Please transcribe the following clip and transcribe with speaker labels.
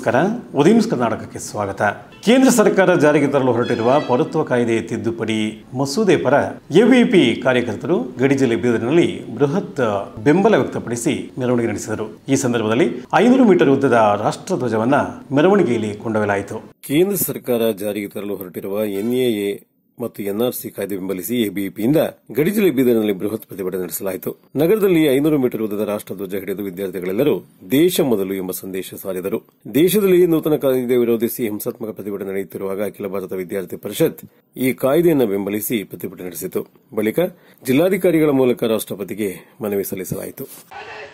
Speaker 1: ನಮಸ್ಕಾರ ಉದೀಮ್ಸ್ ಕರ್ನಾಟಕಕ್ಕೆ ಸ್ವಾಗತ ಕೇಂದ್ರ ಸರ್ಕಾರ ಜಾರಿಗೆ ತರಲು ಹೊರಟಿರುವ ಪೌರತ್ವ ಕಾಯ್ದೆ ತಿದ್ದುಪಡಿ ಮಸೂದೆ ಪರ ಎಬಿಪಿ ಕಾರ್ಯಕರ್ತರು ಗಡಿ ಜಿಲ್ಲೆ ಬೀದರ್ನಲ್ಲಿ ಬೃಹತ್ ಬೆಂಬಲ ವ್ಯಕ್ತಪಡಿಸಿ ಮೆರವಣಿಗೆ ನಡೆಸಿದರು ಈ ಸಂದರ್ಭದಲ್ಲಿ ಐನೂರು ಮೀಟರ್ ಉದ್ದದ ರಾಷ್ಟ್ರಧ್ವಜವನ್ನ ಮೆರವಣಿಗೆಯಲ್ಲಿ ಕೊಂಡೊಯ್ಯಲಾಯಿತು ಕೇಂದ್ರ ಸರ್ಕಾರ ಜಾರಿಗೆ ತರಲು ಹೊರಟಿರುವ ಎನ್ಎಎ ಮತ್ತು ಎನ್ಆರ್ಸಿ ಕಾಯ್ದೆ ಬೆಂಬಲಿಸಿ ಎಬಿಪಿಯಿಂದ ಗಡಿ ಜಿಲ್ಲೆ ಬೀದರ್ನಲ್ಲಿ ಬೃಹತ್ ಪ್ರತಿಭಟನೆ ನಡೆಸಲಾಯಿತು ನಗರದಲ್ಲಿ ಐನೂರು ಮೀಟರ್ ಉದ್ದದ ರಾಷ್ಟ್ರಧ್ವಜ ಹಿಡಿದು ವಿದ್ಯಾರ್ಥಿಗಳೆಲ್ಲರೂ ದೇಶ ಮೊದಲು ಎಂಬ ಸಂದೇಶ ಸಾರಿದರು ದೇಶದಲ್ಲಿ ನೂತನ ಕಾಯ್ದೆ ವಿರೋಧಿಸಿ ಹಿಂಸಾತ್ಮಕ ಪ್ರತಿಭಟನೆ ನಡೆಯುತ್ತಿರುವಾಗ ಅಖಿಲ ಭಾರತ ವಿದ್ಯಾರ್ಥಿ ಪರಿಷತ್ ಈ ಕಾಯ್ದೆಯನ್ನು ಬೆಂಬಲಿಸಿ ಪ್ರತಿಭಟನೆ ನಡೆಸಿತು ಬಳಿಕ ಜಿಲ್ಲಾಧಿಕಾರಿಗಳ ಮೂಲಕ ರಾಷ್ಟ್ರಪತಿಗೆ ಮನವಿ ಸಲ್ಲಿಸಲಾಯಿತು